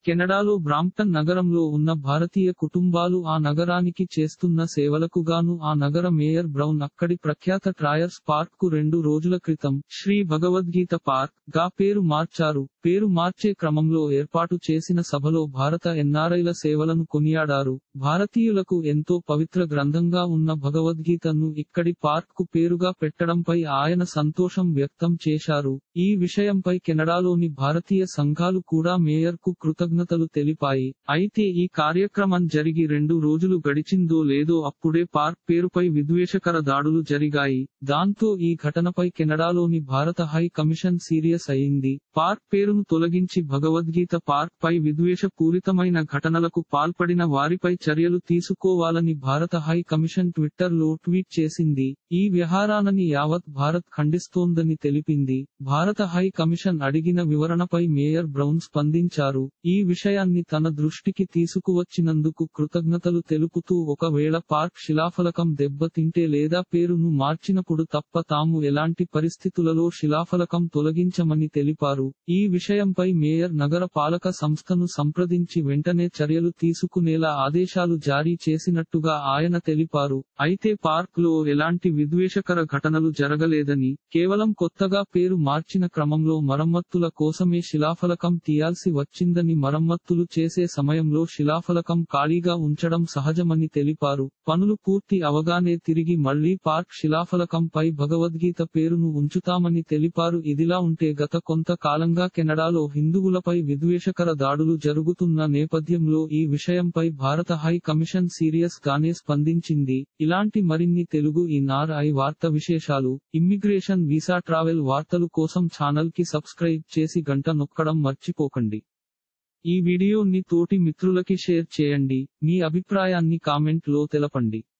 కెనడాలో బ్రాంప్టన్ నగరంలో ఉన్న భారతీయ కుటుంబాలు ఆ నగరానికి చేస్తున్న సేవలకు గాను ఆ నగర మేయర్ బ్రౌన్ అక్కడి ప్రఖ్యాత ట్రాయర్స్ పార్క్ కు రెండు రోజుల క్రితం శ్రీ భగవద్గీత పార్క్ గా పేరు మార్చారు పేరు మార్చే క్రమంలో ఏర్పాటు చేసిన సభలో భారత ఎన్ఆర్ఐల సేవలను కొనియాడారు భారతీయులకు ఎంతో పవిత్ర గ్రంథంగా ఉన్న భగవద్గీతను ఇక్కడి పార్క్ కు పేరుగా పెట్టడంపై ఆయన సంతోషం వ్యక్తం చేశారు ఈ విషయంపై కెనడాలోని భారతీయ సంఘాలు కూడా మేయర్ కు కృతజ్ఞతలు తెలిపాయి అయితే ఈ కార్యక్రమం జరిగి రెండు రోజులు గడిచిందో లేదో అప్పుడే పార్క్ పేరుపై విద్వేషకర దాడులు జరిగాయి దాంతో ఈ ఘటనపై కెనడాలోని భారత హై కమిషన్ సీరియస్ అయింది పార్క్ పేరును తొలగించి భగవద్గీత పార్క్ పై విద్వేష పూరితమైన ఘటనలకు పాల్పడిన వారిపై చర్యలు తీసుకోవాలని భారత హై కమిషన్ ట్విట్టర్ లో ట్వీట్ చేసింది ఈ వ్యవహారానని యావత్ భారత్ ఖండిస్తోందని తెలిపింది భారత హై కమిషన్ అడిగిన వివరణపై మేయర్ బ్రౌన్ స్పందించారు ఈ విషయాన్ని తన దృష్టికి తీసుకువచ్చినందుకు కృతజ్ఞతలు తెలుపుతూ ఒకవేళ పార్క్ శిలాఫలకం దెబ్బతింటే లేదా పేరును మార్చినప్పుడు తప్ప తాము ఎలాంటి పరిస్థితులలో శిలాఫలకం తొలగించమని తెలిపారు ఈ విషయంపై మేయర్ నగర పాలక సంస్థను సంప్రదించి వెంటనే చర్యలు తీసుకునేలా ఆదేశాలు జారీ చేసినట్టుగా ఆయన తెలిపారు అయితే పార్క్ లో ఎలాంటి విద్వేషకర ఘటనలు జరగలేదని కేవలం కొత్తగా పేరు మార్చిన క్రమంలో మరమ్మతుల కోసమే శిలాఫలకం తీయాల్సి వచ్చిందని మరమ్మతులు చేసే సమయంలో శిలాఫలకం ఖాళీగా ఉంచడం సహజమని తెలిపారు పనులు పూర్తి అవగానే తిరిగి మళ్లీ పార్క్ శిలాఫలకం పై భగవద్గీత పేరును ఉంచుతామని తెలిపారు ఇదిలా ఉంటే గత కొంత కాలంగా కెనడాలో హిందువులపై విద్వేషకర దాడులు జరుగుతున్న నేపథ్యంలో ఈ విషయంపై భారత హై కమిషన్ సీరియస్ గానే స్పందించింది ఇలాంటి మరిన్ని తెలుగు ఈ నార్ ఐ వార్త విశేషాలు ఇమ్మిగ్రేషన్ వీసా ట్రావెల్ వార్తలు కోసం ఛానల్ కి సబ్స్క్రైబ్ చేసి గంట నొక్కడం మర్చిపోకండి ఈ వీడియోని తోటి మిత్రులకి షేర్ చేయండి మీ అభిప్రాయాన్ని కామెంట్ లో తెలపండి